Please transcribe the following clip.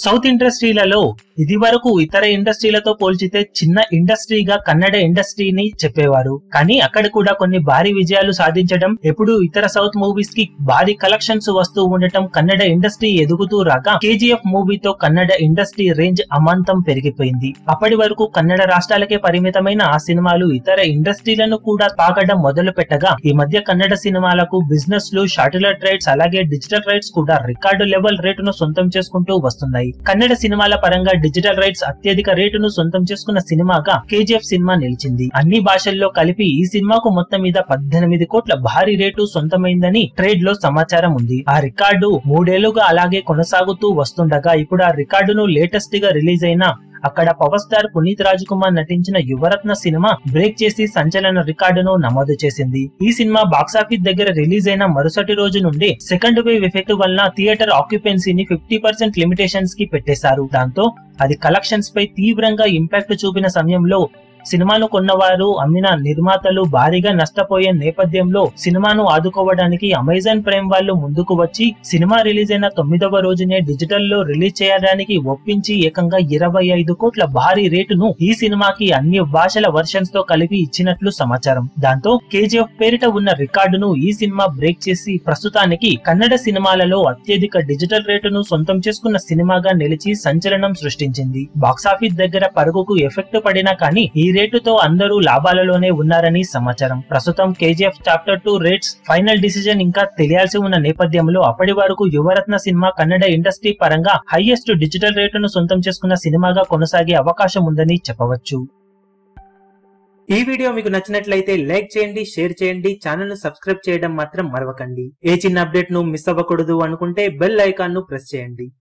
south ఇండస్ట్రీలలో ఇది వరకు ఇతర ఇండస్ట్రీలతో పోల్చితే చిన్న ఇండస్ట్రీగా కన్నడ ఇండస్ట్రీని చెప్పేవారు కానీ అక్కడ కూడా కొన్ని భారీ విజయాలు సాధించడం ఎప్పుడు ఇతర సౌత్ మూవీస్ కి భారీ కలెక్షన్స్ వస్తూ ఉండటం కన్నడ ఇండస్ట్రీ ఎదుగుతూ రాగా కేజీఎఫ్ మూవీతో కన్నడ ఇండస్ట్రీ రేంజ్ అమాంతం పెరిగిపోయింది అప్పటి వరకు కన్నడ రాష్ట్రాలకే పరిమితమైన ఆ సినిమాలు ఇతర ఇండస్ట్రీలను కూడా తాకడం మొదలు పెట్టగా ఈ మధ్య కన్నడ సినిమాలకు బిజినెస్ లు శాటిలైట్ రైట్స్ అలాగే డిజిటల్ రైట్స్ కూడా రికార్డు లెవెల్ రేటును సొంతం చేసుకుంటూ వస్తున్నాయి కన్నడ సినిమాల పరంగా డిజిటల్ రైట్స్ అత్యధిక రేటును సొంతం చేసుకున్న సినిమాగా కేజీఎఫ్ సినిమా నిలిచింది అన్ని భాషల్లో కలిపి ఈ సినిమాకు మొత్తం మీద పద్దెనిమిది కోట్ల భారీ రేటు సొంతమైందని ట్రేడ్ లో సమాచారం ఉంది ఆ రికార్డు మూడేళ్లుగా అలాగే కొనసాగుతూ వస్తుండగా ఇప్పుడు ఆ రికార్డును లేటెస్ట్ గా రిలీజ్ అయిన అక్కడ పవర్ స్టార్ పునీత్ రాజ్ కుమార్ నటించిన యువరత్న సినిమా బ్రేక్ చేసి సంచలన రికార్డును నమోదు చేసింది ఈ సినిమా బాక్సాఫీస్ దగ్గర రిలీజ్ అయిన మరుసటి రోజు నుండి సెకండ్ వేవ్ ఎఫెక్ట్ వలన థియేటర్ ఆక్యుపెన్సీని ఫిఫ్టీ పర్సెంట్ లిమిటేషన్స్ కి పెట్టేశారు దాంతో అది కలెక్షన్స్ పై తీవ్రంగా ఇంపాక్ట్ చూపిన సమయంలో సినిమాను కొన్నవారు అమ్మిన నిర్మాతలు భారీగా నష్టపోయే నేపథ్యంలో సినిమాను ఆదుకోవడానికి అమెజాన్ ప్రైమ్ వాళ్ళు ముందుకు వచ్చి సినిమా రిలీజ్ అయిన తొమ్మిదవ రోజునే డిజిటల్ లో రిలీజ్ చేయడానికి ఒప్పించి ఏకంగా ఇరవై ఐదు కోట్ల భారీ రేటును ఈ సినిమాకి అన్ని భాషల వర్షన్స్ తో కలిపి ఇచ్చినట్లు సమాచారం దాంతో కేజీఎఫ్ పేరిట ఉన్న రికార్డును ఈ సినిమా బ్రేక్ చేసి ప్రస్తుతానికి కన్నడ సినిమాలలో అత్యధిక డిజిటల్ రేటును సొంతం చేసుకున్న సినిమాగా నిలిచి సంచలనం సృష్టించింది బాక్సాఫీస్ దగ్గర పరుగుకు ఎఫెక్ట్ పడినా కానీ ఈ రేటుతో అందరూ లాభాలలోనే ఉన్నారని సమాచారం ప్రస్తుతం KGF chapter two rates final decision ఇంకా తెలియాల్సి ఉన్న నేపథ్యంలో అప్పటి వరకు యువరత్న సినిమా కన్నడ ఇండస్ట్రీ పరంగా హైయెస్ట్ డిజిటల్ రేటును సొంతం చేసుకున్న సినిమాగా కొనసాగే అవకాశం ఉందని చెప్పవచ్చు ఈ వీడియో మీకు నచ్చినట్లయితే లైక్ చేయండి షేర్ చేయండి ఛానల్ ను సబ్స్క్రైబ్ చేయడం మాత్రం మరవకండి ఏ చిన్న అప్డేట్ ను మిస్ అవ్వకూడదు అనుకుంటే బెల్ ఐకాన్ ను ప్రెస్ చేయండి